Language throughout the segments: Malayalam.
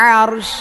العرش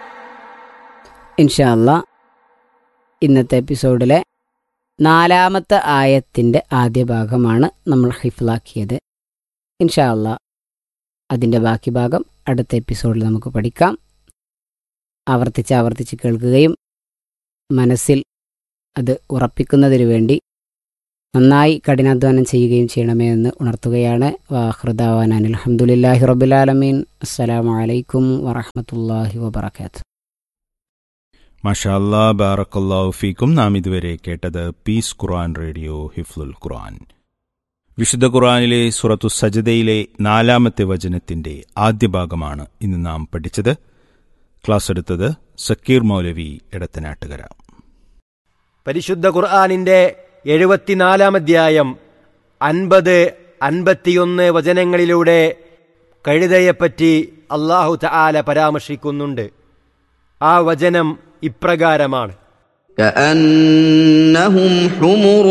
ഇൻഷാല്ല ഇന്നത്തെ എപ്പിസോഡിലെ നാലാമത്തെ ആയത്തിൻ്റെ ആദ്യ ഭാഗമാണ് നമ്മൾ ഹിഫ്ലാക്കിയത് ഇൻഷാല്ല അതിൻ്റെ ബാക്കി ഭാഗം അടുത്ത എപ്പിസോഡിൽ നമുക്ക് പഠിക്കാം ആവർത്തിച്ച് ആവർത്തിച്ച് കേൾക്കുകയും മനസ്സിൽ അത് ഉറപ്പിക്കുന്നതിനു വേണ്ടി നന്നായി കഠിനാധ്വാനം ചെയ്യുകയും ചെയ്യണമേ എന്ന് ഉണർത്തുകയാണ് വാഹൃദാവാൻ അലഹമുല്ലാഹി റബുലാലമീൻ അസ്സലാമു അലൈക്കും വറഹമത്തല്ലാഹി വബർക്കാത്തു മഷാല്ലാ ബാറക്കല്ലാഹു ഫീക്കും നാം ഇതുവരെ കേട്ടത് പീസ് ഖുർആൻ റേഡിയോ ഹിഫ്ലുൽ ഖുർആൻ വിശുദ്ധ ഖുർആനിലെ സുറത്തു സജദയിലെ നാലാമത്തെ വചനത്തിന്റെ ആദ്യ ഭാഗമാണ് ഇന്ന് നാം പഠിച്ചത് ക്ലാസ് എടുത്തത് സക്കീർ മൗലവി എടത്തനാട്ടുകര പരിശുദ്ധ ഖുർആാനിന്റെ എഴുപത്തിനാലാം അധ്യായം അൻപത് അൻപത്തിയൊന്ന് വചനങ്ങളിലൂടെ കഴുതയെപ്പറ്റി അള്ളാഹു തആല പരാമർശിക്കുന്നുണ്ട് ആ വചനം ഇപ്രകാരമാണ് كأنهم حمر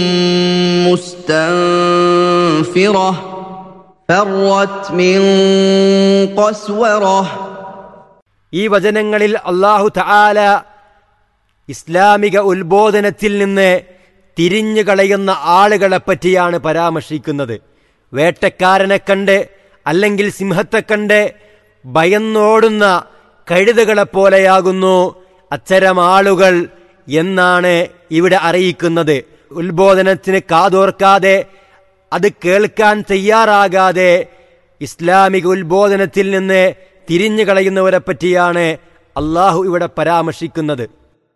مستنفرة فرت من قسورة ഈ വചനങ്ങളിൽ അള്ളാഹു തആല ഇസ്ലാമിക ഉത്ബോധനത്തിൽ നിന്ന് തിരിഞ്ഞു കളയുന്ന ആളുകളെ പറ്റിയാണ് പരാമർശിക്കുന്നത് വേട്ടക്കാരനെ കണ്ട് അല്ലെങ്കിൽ സിംഹത്തെ കണ്ട് ഭയന്നോടുന്ന കഴുതകളെപ്പോലെയാകുന്നു അത്തരം ആളുകൾ എന്നാണ് ഇവിടെ അറിയിക്കുന്നത് ഉത്ബോധനത്തിന് കാതോർക്കാതെ അത് കേൾക്കാൻ തയ്യാറാകാതെ ഇസ്ലാമിക ഉത്ബോധനത്തിൽ നിന്ന് തിരിഞ്ഞു കളയുന്നവരെ പറ്റിയാണ് അള്ളാഹു ഇവിടെ പരാമർശിക്കുന്നത്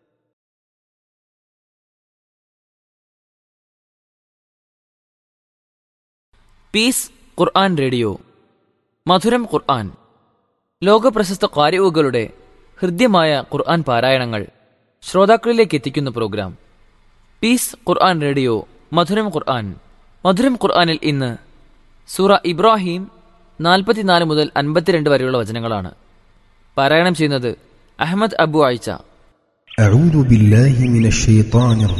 പീസ് ഖുർആൻ റേഡിയോ മധുരം ഖുർആൻ ലോകപ്രശസ്ത കാര്യവുകളുടെ ഹൃദ്യമായ ഖുർആൻ പാരായണങ്ങൾ ശ്രോതാക്കളിലേക്ക് എത്തിക്കുന്ന പ്രോഗ്രാം പീസ് ഖുർആൻ റേഡിയോ മധുരം ഖുർആൻ മധുരം ഖുർആനിൽ ഇന്ന് സൂറ ഇബ്രാഹിം നാൽപ്പത്തിനാല് മുതൽ അൻപത്തിരണ്ട് വരെയുള്ള വചനങ്ങളാണ് പാരായണം ചെയ്യുന്നത് അഹമ്മദ് അബു ആയിച്ച أعوذ بالله من الشيطان الرجيم